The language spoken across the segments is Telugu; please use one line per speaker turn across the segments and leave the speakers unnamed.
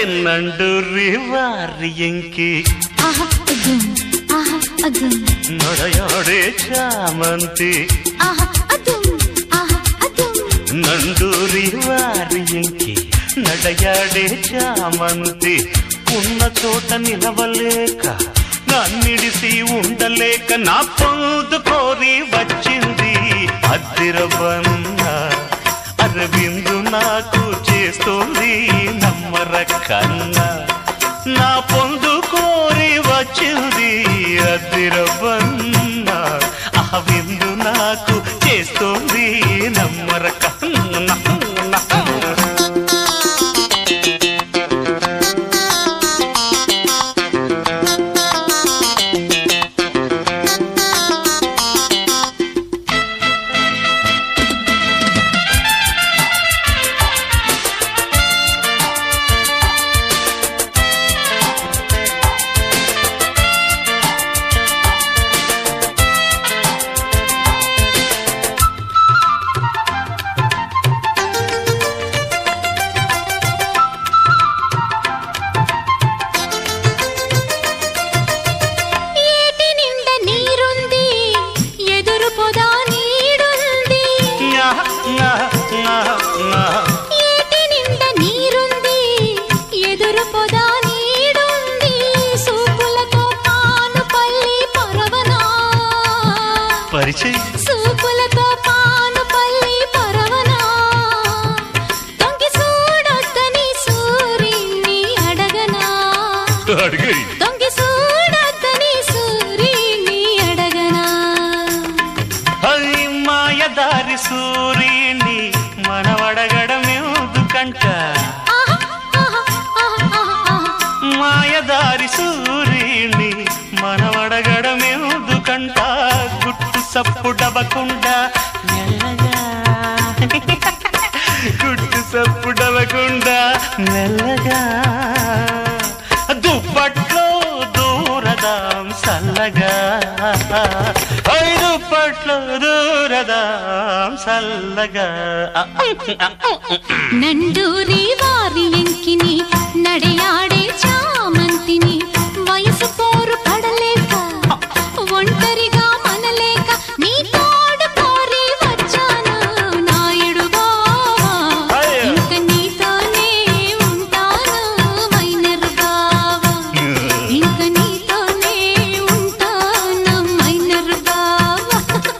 நண்டூரி வாரி எங்கே
ఆహా అదుం ఆహా అదుం
நடையாடே சாமந்தி
ఆహా అదుం ఆహా అదుం
నండూరి వారి ఎంకి నడయాడే చామంతి ఉన్న చోట నిలవలేక నన్నిడిసి ఉండలేక నా పొందు కోరి వచ్చింది అద్దిరబన్న అరవిందు నాకు చేస్తోంది నమ్మర కన్నా నా పొందు కోరి వచ్చింది అద్దిరబన్న ఆ విందు నాకు చేస్తోంది నమ్మర కన్నా
ఏటి నిండా నీరుంది ఎదురు పొదా నీడుంది
నా, నా, నా, నా.
ఏటి నిండా నీరుంది ఎదురు పొదా నీడుంది సూపులతో పాను పల్లి పరవనా
పరిచయం
సూపులతో పాను పల్లి పరవనా దొంగి చూడొద్దని సూరిని అడగనా
అడిగాయి
దొంగి చూడొద్దని సూరిని అడగనా
హై మాయదారి సూర్యుని మనవడగడమెందుకంట
ఆహా ఆహా ఆహా ఆహా
మాయదారి సూర్యుని మనవడగడమెందుకంట గుట్టు సప్పుడవకుండా మెల్లగా గుట్టు సప్పుడవకుండా మెల్లగా దుప్పట్లో దూరదాం సల్లగా ఐ దుప్పట్లో దూరదాం సల్లగా
నండూరి వారి ఎంకిని నడయాడే చామంతిని వయసు పోరు పడలేక ఒంటరిగా మనలేక నీ తోడు కోరి వచ్చాను నాయుడు బావా
అయ్యో.
ఇంక నీతోనే ఉంటాను మైనరు బావా ఇంక నీతోనే ఉంటాను మైనరు బావా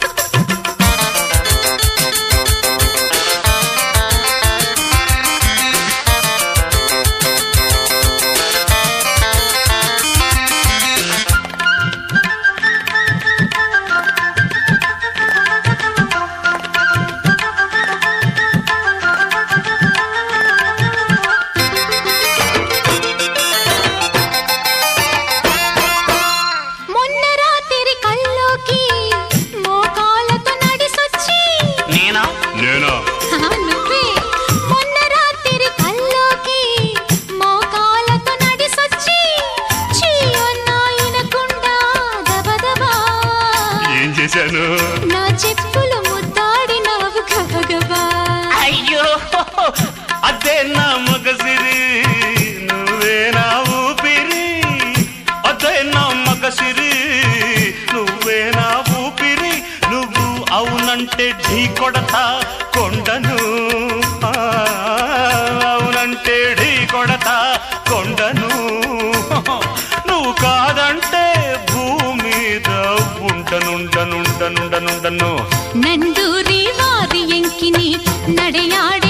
మొన్న రాత్రి కల్లోకి మోకాళ్ళతో నడిసొచ్చి
నేనా నేనా
ఆ, నువ్వే మొన్న రాత్రి కల్లోకి మోకాళ్ళతో నడిసొచ్చి చీ అన్నాయినకుండా దబదబా
ఏం చేశాను
నా చెప్పులు ముద్దాడినవు గబగబా
అయ్యో అదే నా మగసిరి నువ్వే నా ఊపిరి అదే నా మగసిరి నువ్వే నా ఊపిరి నువ్వు అవునంటే ఢీ కొడతా కొండను ఆ, అవునంటే ఢీ కొడతా కొండను నువ్వు కాదంటే భూమి మీద ఉండనుండనుండనుండనుండను
నండూరి వారి ఎంకిని నడయాడే